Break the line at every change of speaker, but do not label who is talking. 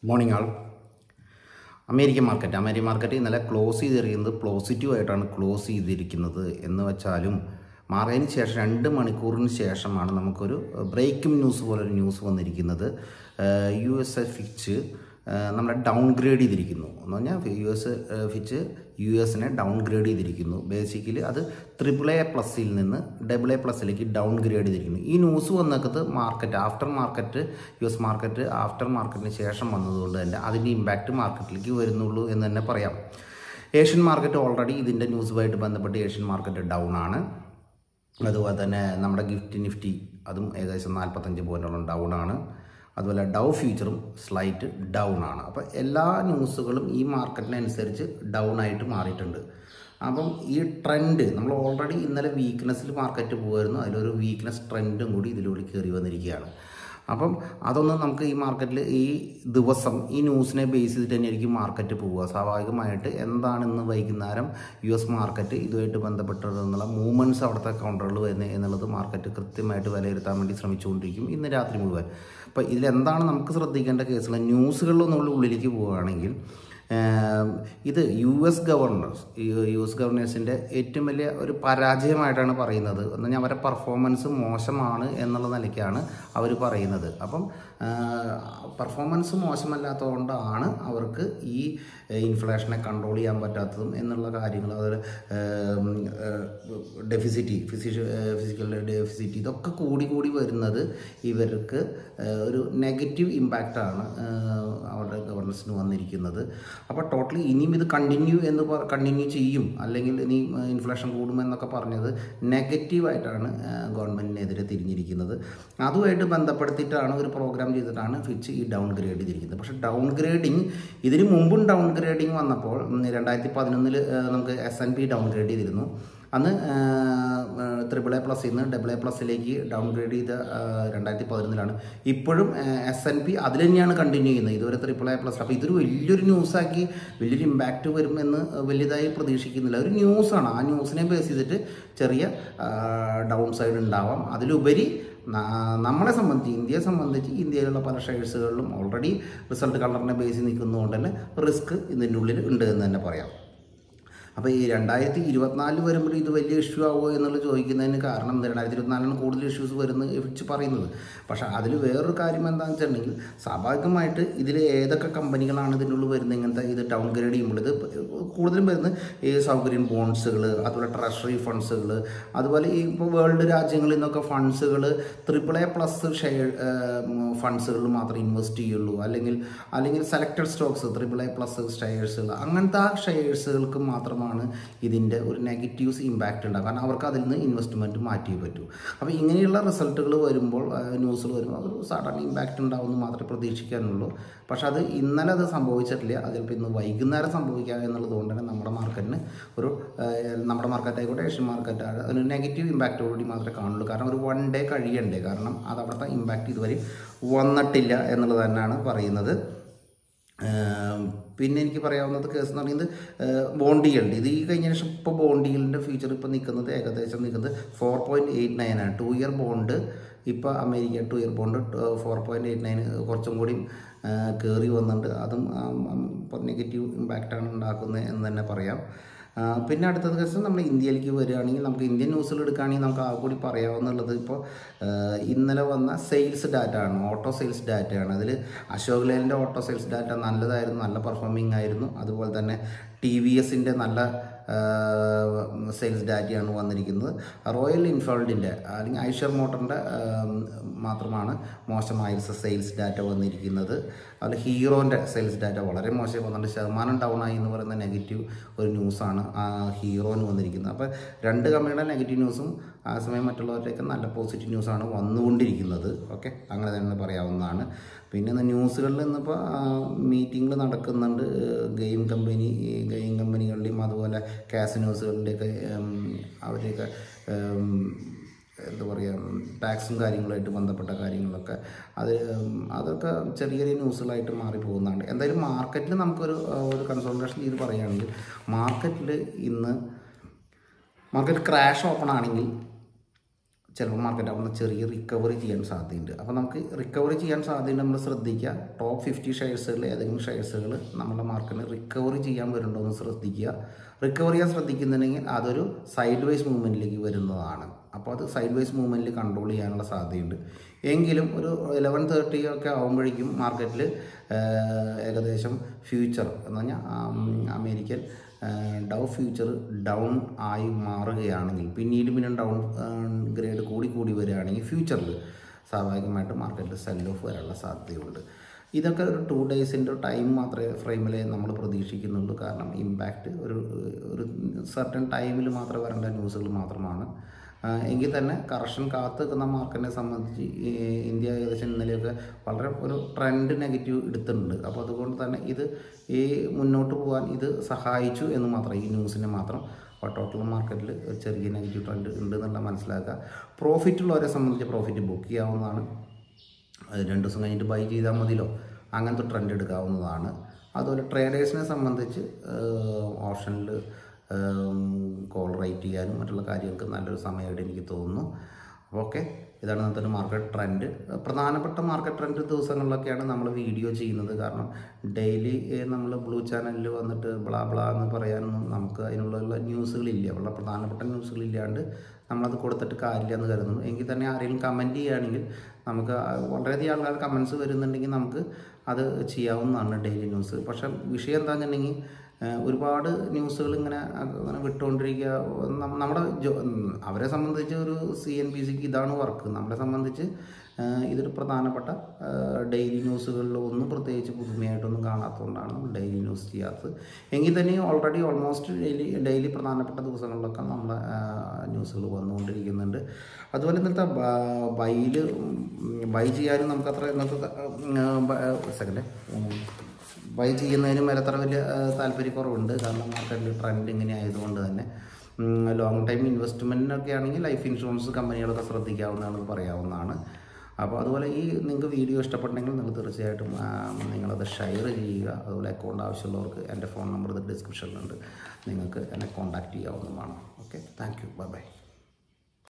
morning all American market American market ഇന്നലെ close ചെയ്തിരിക്കുന്നത് positive ആയിട്ടാണ് ക്ലോസ് ചെയ്തിരിക്കുന്നത് എന്ന് വെച്ചാലും മാറിയതിന് ശേഷം രണ്ട് മണിക്കൂറിന് ശേഷമാണ് നമുക്കൊരു ബ്രേക്കിംഗ് ന്യൂസ് പോലൊരു ന്യൂസ് വന്നിരിക്കുന്നത് യു എസ് എ ഫിച്ച് നമ്മളെ ഡൗൺ ഗ്രേഡ് ചെയ്തിരിക്കുന്നു എന്ന് പറഞ്ഞാൽ യു എസ് ഫിച്ച് യു എസിനെ ഡൗൺ ഗ്രേഡ് ചെയ്തിരിക്കുന്നു ബേസിക്കലി അത് ത്രിപിൾ എ പ്ലസിൽ നിന്ന് ഡബിൾ എ പ്ലസിലേക്ക് ഡൗൺ ഗ്രേഡ് ചെയ്തിരിക്കുന്നു ഈ ന്യൂസ് വന്നത് market after market U S market after മാർക്കറ്റിന് ശേഷം വന്നതുകൊണ്ട് തന്നെ അതിൻ്റെ ഇമ്പാക്റ്റ് മാർക്കറ്റിലേക്ക് വരുന്നുള്ളൂ എന്ന് തന്നെ പറയാം ഏഷ്യൻ മാർക്കറ്റ് ഓൾറെഡി ഇതിൻ്റെ ന്യൂസുമായിട്ട് ബന്ധപ്പെട്ട് ഏഷ്യൻ മാർക്കറ്റ് ഡൗൺ ആണ് അതുപോലെ തന്നെ നമ്മുടെ ഗിഫ്റ്റ് നിഫ്റ്റി അതും ഏകദേശം നാൽപ്പത്തഞ്ച് പോയിൻറ്റോളം ഡൗൺ ആണ് അതുപോലെ ഡൗ ഫ്യൂച്ചറും സ്ലൈറ്റ് ഡൗൺ ആണ് അപ്പോൾ എല്ലാ ന്യൂസുകളും ഈ മാർക്കറ്റിനനുസരിച്ച് ഡൗൺ ആയിട്ട് മാറിയിട്ടുണ്ട് അപ്പം ഈ ട്രെൻഡ് നമ്മൾ ഓൾറെഡി ഇന്നലെ വീക്ക്നെസ്സിൽ മാർക്കറ്റ് പോകുമായിരുന്നു അതിലൊരു വീക്ക്നെസ് ട്രെൻഡും കൂടി ഇതിലൂടെ കയറി വന്നിരിക്കുകയാണ് അപ്പം അതൊന്ന് നമുക്ക് ഈ മാർക്കറ്റിൽ ഈ ദിവസം ഈ ന്യൂസിനെ ബേസ് ചെയ്തിട്ട് തന്നെയായിരിക്കും മാർക്കറ്റ് പോവുക സ്വാഭാവികമായിട്ട് എന്താണ് ഇന്ന് വൈകുന്നേരം യു എസ് മാർക്കറ്റ് ഇതുമായിട്ട് ബന്ധപ്പെട്ടിട്ടുള്ള മൂവ്മെൻറ്റ്സ് അവിടുത്തെ കൗണ്ടറുകൾ വരുന്നത് എന്നുള്ളത് മാർക്കറ്റ് കൃത്യമായിട്ട് വിലയിരുത്താൻ വേണ്ടി ശ്രമിച്ചുകൊണ്ടിരിക്കും ഇന്ന് രാത്രി മുഴുവൻ അപ്പോൾ ഇതിലെന്താണ് നമുക്ക് ശ്രദ്ധിക്കേണ്ട കേസുകൾ ന്യൂസുകളിലൊന്നുള്ള ഉള്ളിലേക്ക് പോവുകയാണെങ്കിൽ ഇത് U S governors U S ഗവർണേഴ്സിൻ്റെ ഏറ്റവും വലിയ ഒരു പരാജയമായിട്ടാണ് പറയുന്നത് എന്ന് പറഞ്ഞാൽ അവരുടെ പെർഫോമൻസ് മോശമാണ് എന്നുള്ള നിലയ്ക്കാണ് അവർ പറയുന്നത് അപ്പം പെർഫോമൻസ് മോശമല്ലാത്തതുകൊണ്ടാണ് അവർക്ക് ഈ ഇൻഫ്ലേഷനെ കൺട്രോൾ ചെയ്യാൻ പറ്റാത്തതും എന്നുള്ള കാര്യങ്ങൾ അതുപോലെ ഡെഫിസിറ്റി ഫിസിഷ ഫിസിക്കൽ ഡെഫിസിറ്റി ഇതൊക്കെ കൂടി കൂടി വരുന്നത് ഇവർക്ക് ഒരു നെഗറ്റീവ് ഇമ്പാക്റ്റാണ് അവരുടെ ഗവർണൻസിന് വന്നിരിക്കുന്നത് അപ്പോൾ ടോട്ടലി ഇനിയും ഇത് കണ്ടിന്യൂ എന്ന് കണ്ടിന്യൂ ചെയ്യും അല്ലെങ്കിൽ ഇനി ഇൻഫ്ലേഷൻ കൂടുമെന്നൊക്കെ പറഞ്ഞത് നെഗറ്റീവായിട്ടാണ് ഗവൺമെൻറ്റിനെതിരെ തിരിഞ്ഞിരിക്കുന്നത് അതുമായിട്ട് ബന്ധപ്പെടുത്തിയിട്ടാണ് ഒരു പ്രോഗ്രാം ചെയ്തിട്ടാണ് ഫിച്ച് ഈ ഡൗൺ ഗ്രേഡ് ചെയ്തിരിക്കുന്നത് പക്ഷേ ഡൗൺ ഗ്രേഡിങ് ഇതിന് മുമ്പും ഡൗൺ ഗ്രേഡിങ് വന്നപ്പോൾ രണ്ടായിരത്തി പതിനൊന്നിൽ നമുക്ക് S N P downgrade ചെയ്തിരുന്നു അന്ന് ത്രിപിൾ എ പ്ലസിൽ നിന്ന് ഡബിൾ എ പ്ലസിലേക്ക് ഡൗൺ ഗ്രേഡ് ചെയ്ത രണ്ടായിരത്തി പതിനൊന്നിലാണ് ഇപ്പോഴും എസ് എൻ പി അതിൽ തന്നെയാണ് കണ്ടിന്യൂ ചെയ്യുന്നത് ഇതുവരെ ത്രിപ്പിൾ എ പ്ലസ് അപ്പോൾ ഇതൊരു വലിയൊരു ന്യൂസാക്കി വലിയൊരു ഇമ്പാക്റ്റ് വരുമെന്ന് വലിയതായി പ്രതീക്ഷിക്കുന്നില്ല ഒരു ന്യൂസാണ് ആ ന്യൂസിനെ ബേസ് ചെയ്തിട്ട് ചെറിയ ഡൗൺ സൈഡ് ഉണ്ടാവാം അതിലുപരി നമ്മളെ സംബന്ധിച്ച് ഇന്ത്യയെ സംബന്ധിച്ച് ഇന്ത്യയിലുള്ള പല ഷെയർസുകളിലും ഓൾറെഡി റിസൾട്ട് കളറിനെ ബേസ് നിൽക്കുന്നതുകൊണ്ട് തന്നെ റിസ്ക് ഇതിൻ്റെ ഉള്ളിൽ ഉണ്ട് എന്ന് തന്നെ പറയാം അപ്പോൾ ഈ രണ്ടായിരത്തി ഇരുപത്തിനാലിൽ വരുമ്പോൾ ഇത് വലിയ ഇഷ്യൂ ആവുമോ എന്നുള്ളത് ചോദിക്കുന്നതിന് കാരണം രണ്ടായിരത്തി ഇരുപത്തിനാലിന് കൂടുതൽ ഇഷ്യൂസ് വരുന്നത് വെച്ച് പറയുന്നത് പക്ഷേ അതിൽ വേറൊരു കാര്യം എന്താണെന്ന് വെച്ചിട്ടുണ്ടെങ്കിൽ സ്വാഭാവികമായിട്ട് ഇതിൽ ഏതൊക്കെ കമ്പനികളാണ് ഇതിൻ്റെ ഉള്ളിൽ വരുന്നത് ഇങ്ങനത്തെ ഇത് ഡൗൺ ഗ്രേഡ് ചെയ്യുമ്പോൾ ഇത് കൂടുതലും വരുന്നത് ഈ സൗകര്യം ബോൺസുകൾ അതുപോലെ ട്രഷറി ഫണ്ട്സുകൾ അതുപോലെ ഈ ഇപ്പോൾ വേൾഡ് രാജ്യങ്ങളിൽ നിന്നൊക്കെ ഫണ്ട്സുകൾ ട്രിപ്പിൾ എ പ്ലസ് ഷെയർ ഫണ്ട്സുകളിൽ മാത്രമേ ഇൻവെസ്റ്റ് ചെയ്യുള്ളൂ അല്ലെങ്കിൽ അല്ലെങ്കിൽ selected stocks triple A plus ഷെയർസുകൾ അങ്ങനത്തെ ആ ഷെയർസുകൾക്ക് മാത്രമാണ് ഇതിൻ്റെ ഒരു നെഗറ്റീവ്സ് ഇമ്പാക്റ്റ് ഉണ്ടാകുക കാരണം അവർക്ക് അതിൽ നിന്ന് ഇൻവെസ്റ്റ്മെൻറ്റ് മാറ്റിയേ പറ്റൂ അപ്പോൾ ഇങ്ങനെയുള്ള റിസൾട്ടുകൾ വരുമ്പോൾ ന്യൂസുകൾ വരുമ്പോൾ അതൊരു സഡൻ ഇമ്പാക്റ്റ് ഉണ്ടാവുമെന്ന് മാത്രമേ പ്രതീക്ഷിക്കാനുള്ളൂ പക്ഷെ അത് ഇന്നലെ അത് സംഭവിച്ചിട്ടില്ല അത് ചിലപ്പോൾ ഇന്ന് വൈകുന്നേരം സംഭവിക്കുക എന്നുള്ളത് കൊണ്ട് തന്നെ നമ്മുടെ മാർക്കറ്റിന് ഒരു നമ്മുടെ മാർക്കറ്റ് ആയിക്കോട്ടെ ഏഷ്യൻ മാർക്കറ്റ് ഒരു നെഗറ്റീവ് ഇമ്പാക്റ്റോടുകൂടി മാത്രമേ കാണുള്ളൂ കാരണം ഒരു വൺ ഡേ കഴിയണ്ടേ കാരണം അത് അവിടുത്തെ ഇമ്പാക്റ്റ് ഇതുവരെ വന്നിട്ടില്ല എന്നുള്ളത് തന്നെയാണ് പറയുന്നത് പിന്നെ എനിക്ക് പറയാവുന്നത് കേസ് എന്ന് പറയുന്നത് ബോണ്ട് yield ഇത് ഈ കഴിഞ്ഞ ശേഷം ഇപ്പോൾ ബോണ്ട് yieldൻ്റെ ഫ്യൂച്ചർ ഇപ്പോൾ നിൽക്കുന്നത് ഏകദേശം നിൽക്കുന്നത് ഫോർ പോയിൻറ്റ് എയ്റ്റ് നയൻ ആണ് ടു ഇയർ ബോണ്ട് ഇപ്പോൾ America two year bond four point eight nine കുറച്ചും കൂടി കയറി വന്നിട്ടുണ്ട് അതും നെഗറ്റീവ് ഇമ്പാക്റ്റാണ് ഉണ്ടാക്കുന്നത് എന്ന് തന്നെ പറയാം പിന്നെ അടുത്ത ദിവസം നമ്മൾ ഇന്ത്യയിലേക്ക് വരികയാണെങ്കിൽ നമുക്ക് ഇന്ത്യൻ ന്യൂസിൽ എടുക്കുകയാണെങ്കിൽ നമുക്ക് ആ കൂടി പറയാവുന്നുള്ളത് ഇപ്പോൾ ഇന്നലെ വന്ന സെയിൽസ് ഡാറ്റ ആണ് ഓട്ടോ സെയിൽസ് ഡാറ്റയാണ് അതിൽ അശോക് ലേലിൻ്റെ ഓട്ടോ സെയിൽസ് ഡാറ്റ നല്ലതായിരുന്നു നല്ല പെർഫോമിംഗ് ആയിരുന്നു അതുപോലെ തന്നെ ടി വി എസിൻ്റെ നല്ല സെയിൽസ് ഡാറ്റയാണ് വന്നിരിക്കുന്നത് റോയൽ എൻഫീൽഡിൻ്റെ അല്ലെങ്കിൽ ഐഷർ മോട്ടറിൻ്റെ മാത്രമാണ് മോശമായ സെയിൽസ് ഡാറ്റ വന്നിരിക്കുന്നത് അതിൽ ഹീറോൻ്റെ സെയിൽസ് ഡാറ്റ വളരെ മോശം വന്നിട്ട് ശതമാനം ഡൗൺ ആയി എന്ന് പറയുന്ന നെഗറ്റീവ് ഒരു ന്യൂസാണ് ആ ഹീറോന് വന്നിരിക്കുന്നത് അപ്പോൾ രണ്ട് കമ്പനിയുടെ നെഗറ്റീവ് ന്യൂസും ആ സമയം മറ്റുള്ളവരുടെയൊക്കെ നല്ല പോസിറ്റീവ് ന്യൂസാണ് വന്നുകൊണ്ടിരിക്കുന്നത് ഓക്കെ അങ്ങനെ തന്നെ പറയാവുന്നതാണ് പിന്നെ ന്യൂസുകളിൽ ഇന്നിപ്പോൾ മീറ്റിങ്ങിൽ നടക്കുന്നുണ്ട് ഗെയിം കമ്പനി ഗെയിം കമ്പനികളുടെയും അതുപോലെ കാസിനോസുകളുടെയൊക്കെ അവരെയൊക്കെ എന്താ പറയുക ടാക്സും കാര്യങ്ങളുമായിട്ട് ബന്ധപ്പെട്ട കാര്യങ്ങളൊക്കെ അത് അതൊക്കെ ചെറിയ ചെറിയ ന്യൂസുകളായിട്ട് മാറിപ്പോകുന്നുണ്ട് എന്തായാലും മാർക്കറ്റിൽ നമുക്കൊരു ഒരു കൺസോൾട്ടേഷൻ ചെയ്ത് പറയുകയാണെങ്കിൽ മാർക്കറ്റിൽ ഇന്ന് മാർക്കറ്റ് ക്രാഷ് ഓപ്പൺ ആണെങ്കിൽ ചിലപ്പോൾ മാർക്കറ്റ് അവിടെ നിന്ന് ചെറിയ റിക്കവറി ചെയ്യാൻ സാധ്യതയുണ്ട് അപ്പോൾ നമുക്ക് റിക്കവറി ചെയ്യാൻ സാധ്യതയുണ്ട് നമ്മൾ ശ്രദ്ധിക്കുക ടോപ്പ് ഫിഫ്റ്റി ഷെയർസുകൾ ഏതെങ്കിലും ഷെയർസുകൾ നമ്മുടെ മാർക്കറ്റിന് റിക്കവറി ചെയ്യാൻ വരുന്നുണ്ടോ എന്ന് ശ്രദ്ധിക്കുക റിക്കവറി ചെയ്യാൻ ശ്രദ്ധിക്കുന്നുണ്ടെങ്കിൽ അതൊരു സൈഡ് വൈസ് മൂവ്മെൻറ്റിലേക്ക് വരുന്നതാണ് അപ്പോൾ അത് സൈഡ് വൈസ് മൂവ്മെൻറ്റിൽ കൺട്രോൾ ചെയ്യാനുള്ള സാധ്യതയുണ്ട് എങ്കിലും ഒരു ഇലവൻ തേർട്ടി ഒക്കെ ആകുമ്പോഴേക്കും മാർക്കറ്റിൽ ഏകദേശം ഫ്യൂച്ചർ എന്ന് പറഞ്ഞാൽ അമേരിക്കൻ ഡൗ ഫ്യൂച്ചർ ഡൗൺ ആയി മാറുകയാണെങ്കിൽ പിന്നീട് പിന്നെ ഡൗൺ ഗ്രേഡ് കൂടി കൂടി വരികയാണെങ്കിൽ ഫ്യൂച്ചറിൽ സ്വാഭാവികമായിട്ട് മാർക്കറ്റിൽ സെൽ ഓഫ് വരാനുള്ള സാധ്യതയുണ്ട് ഇതൊക്കെ ഒരു ടു ഡേയ്സിൻ്റെ ടൈം മാത്രമേ ഫ്രെയിമിൽ നമ്മൾ പ്രതീക്ഷിക്കുന്നുള്ളൂ കാരണം ഇമ്പാക്റ്റ് ഒരു ഒരു സർട്ടൻ ടൈമിൽ മാത്രം വരേണ്ട ന്യൂസുകൾ മാത്രമാണ് ആ, എങ്കിൽ തന്നെ കറക്ഷൻ കാത്ത് നിൽക്കുന്ന മാർക്കറ്റിനെ സംബന്ധിച്ച് ഈ ഇന്ത്യ ഏകദേശം ഇന്നലെയൊക്കെ വളരെ ഒരു ട്രെൻഡ് നെഗറ്റീവ് എടുത്തിട്ടുണ്ട് അപ്പോൾ അതുകൊണ്ട് തന്നെ ഇത് ഈ മുന്നോട്ട് പോകാൻ ഇത് സഹായിച്ചു എന്ന് മാത്രം ഈ ന്യൂസിനെ മാത്രം അപ്പോൾ ടോട്ടൽ മാർക്കറ്റിൽ ഒരു ചെറിയ നെഗറ്റീവ് ട്രെൻഡ് ഉണ്ട് എന്നുള്ള മനസ്സിലാക്കുക പ്രോഫിറ്റ് ഉള്ളവരെ സംബന്ധിച്ച് പ്രോഫിറ്റ് ബുക്ക് ചെയ്യാവുന്നതാണ് അത് രണ്ട് ദിവസം കഴിഞ്ഞിട്ട് ബൈ ചെയ്താൽ മതിയല്ലോ അങ്ങനത്തെ ട്രെൻഡ് എടുക്കാവുന്നതാണ് അതുപോലെ ട്രേഡേഴ്സിനെ സംബന്ധിച്ച് ഓപ്ഷനിൽ കോൾ റേറ്റ് ചെയ്യാനും മറ്റുള്ള കാര്യങ്ങൾക്ക് നല്ലൊരു സമയമായിട്ട് എനിക്ക് തോന്നുന്നു അപ്പോൾ ഓക്കെ ഇതാണ് ഇന്നത്തെ ഒരു മാർക്കറ്റ് ട്രെൻഡ് പ്രധാനപ്പെട്ട മാർക്കറ്റ് ട്രെൻഡ് ദിവസങ്ങളിലൊക്കെയാണ് നമ്മൾ വീഡിയോ ചെയ്യുന്നത് കാരണം ഡെയിലി നമ്മൾ ബ്ലൂ ചാനലിൽ വന്നിട്ട് ബ്ലാ ബ്ലാ എന്ന് പറയാനൊന്നും നമുക്ക് അതിനുള്ള ന്യൂസുകളില്ല വളരെ പ്രധാനപ്പെട്ട ന്യൂസുകളില്ലാണ്ട് നമ്മളത് കൊടുത്തിട്ട് കാര്യമില്ല എന്ന് കരുതുന്നു എങ്കിൽ തന്നെ ആരെങ്കിലും കമൻറ്റ് ചെയ്യുകയാണെങ്കിൽ നമുക്ക് വളരെയധികം ആൾക്കാർ കമൻസ് വരുന്നുണ്ടെങ്കിൽ നമുക്ക് അത് ചെയ്യാവുന്നതാണ് ഡെയിലി ന്യൂസ് പക്ഷേ വിഷയം എന്താണെന്നുണ്ടെങ്കിൽ ഏഹ് ഒരുപാട് ന്യൂസുകൾ ഇങ്ങനെ അങ്ങനെ വിട്ടുകൊണ്ടിരിക്കുക നം- നമ്മുടെ ജോ- ഉം, അവരെ സംബന്ധിച്ച് ഒരു സി എൻ ബി സിക്ക് ഇതാണ് വർക്ക് നമ്മളെ സംബന്ധിച്ച് ഏഹ് ഇതൊരു പ്രധാനപ്പെട്ട ഡെയിലി ന്യൂസുകളിൽ ഒന്നും പ്രത്യേകിച്ച് പുതുമയായിട്ടൊന്നും കാണാത്തതുകൊണ്ടാണ് നമ്മൾ ഡെയിലി ന്യൂസ് ചെയ്യാത്തത് എങ്കിൽ തന്നെ ഓൾറെഡി ഓൾമോസ്റ്റ് ഡെയിലി ഡെയിലി പ്രധാനപ്പെട്ട ദിവസങ്ങളിലൊക്കെ നമ്മളെ ന്യൂസുകൾ വന്നുകൊണ്ടിരിക്കുന്നുണ്ട് അതുപോലെ ഇന്നത്തെ ബൈയിൽ ബൈ ചെയ്യാനും നമുക്കത്ര ഇന്നത്തെ സെക്കൻഡ് ബൈ ചെയ്യുന്നതിനും വരെ അത്ര വലിയ ആ, താല്പര്യക്കുറവുണ്ട് കാരണം മാർക്കറ്റിൽ ട്രെൻഡ് ഇങ്ങനെ ആയതുകൊണ്ട് തന്നെ ലോങ് ടൈം ഇൻവെസ്റ്റ്മെൻറ്റിനൊക്കെ ആണെങ്കിൽ ലൈഫ് ഇൻഷുറൻസ് കമ്പനികളൊക്കെ ശ്രദ്ധിക്കാവുന്നതാണെന്ന് പറയാവുന്നതാണ് അപ്പോൾ അതുപോലെ ഈ നിങ്ങൾക്ക് വീഡിയോ ഇഷ്ടപ്പെട്ടെങ്കിൽ നിങ്ങൾ തീർച്ചയായിട്ടും ആ, നിങ്ങളത് ഷെയർ ചെയ്യുക അതുപോലെ അക്കൗണ്ട് ആവശ്യമുള്ളവർക്ക് എൻ്റെ ഫോൺ നമ്പർ ഇത് ഡിസ്ക്രിപ്ഷനിലുണ്ട് നിങ്ങൾക്ക് എന്നെ കോൺടാക്റ്റ് ചെയ്യാവുന്നതാണ് okay thank you bye by